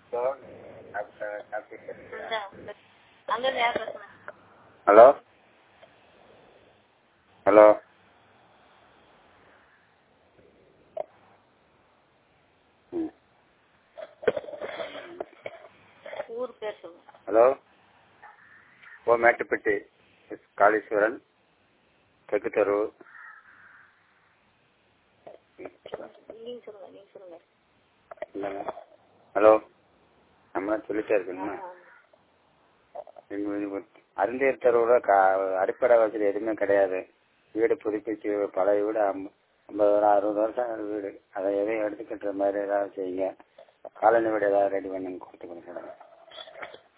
அங்கிருந்து யார் பேசுனா ஹலோ ஹலோ ம் ஊர் பேர் சொல்லுங்க hello oh Mettupatti S Kaleeswaran தெற்கு தெரு நீங்க சொல்லுங்க நீங்க சொல்லுங்க இல்லைங்க ஹலோ நம்ம சொல்லிட்டே இருக்கணுமா எங்கள் அருந்தேர் தெருவில் கா அடிப்படை வசதி எதுவுமே கிடையாது வீடு புதுப்பிச்சு பழைய வீடு ஐம்ப ஐம்பது வருஷம் அறுபது வருஷம் ஆன வீடு அதை எதையும் எடுத்து கட்டுற மாதிரி ஏதாவது செய்யுங்க காலனி வீடு ஏதாவது ரெடி பண்ணி கொடுத்து கொடுங்க